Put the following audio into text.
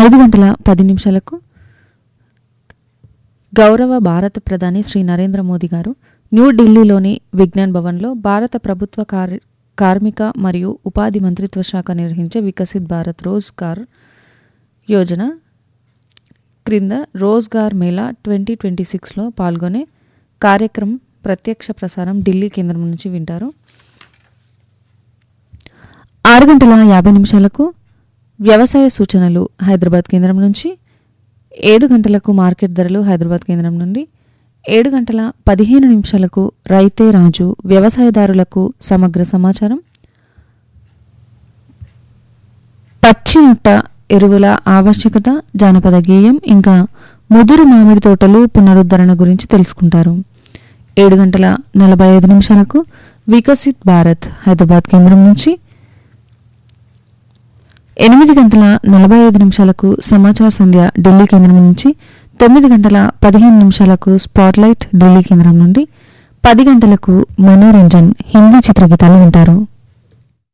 ఐదు గంటల పది నిమిషాలకు గౌరవ భారత ప్రధాని శ్రీ నరేంద్ర మోదీ గారు న్యూఢిల్లీలోని విజ్ఞాన్ భవన్లో భారత ప్రభుత్వ కార్ కార్మిక మరియు ఉపాధి మంత్రిత్వ శాఖ నిర్వహించే వికసిత్ భారత్ రోజ్గార్ యోజన క్రింద రోజ్గార్ మేళా ట్వంటీ ట్వంటీ సిక్స్లో పాల్గొనే కార్యక్రమం ప్రత్యక్ష ప్రసారం ఢిల్లీ కేంద్రం నుంచి వింటారు ఆరు గంటల యాభై నిమిషాలకు వ్యవసాయ సూచనలు హైదరాబాద్ కేంద్రం నుంచి ఏడు గంటలకు మార్కెట్ ధరలు హైదరాబాద్ కేంద్రం నుండి ఏడు గంటల పదిహేను నిమిషాలకు రైతే రాజు వ్యవసాయదారులకు సమగ్ర సమాచారం పచ్చిమిట్ట ఎరువుల ఆవశ్యకత జానపద గేయం ఇంకా ముదురు మామిడి తోటలు పునరుద్ధరణ గురించి తెలుసుకుంటారు ఏడు గంటల నలభై ఐదు నిమిషాలకు వికసిత్ భారత్ హైదరాబాద్ కేంద్రం నుంచి ఎనిమిది గంటల నలభై ఐదు నిమిషాలకు సమాచార సంధ్య ఢిల్లీ కేంద్రం నుంచి తొమ్మిది గంటల పదిహేను నిమిషాలకు స్పాట్లైట్ ఢిల్లీ కేంద్రం నుండి పది గంటలకు మనోరంజన్ హిందీ చిత్రగీతాలు వింటారు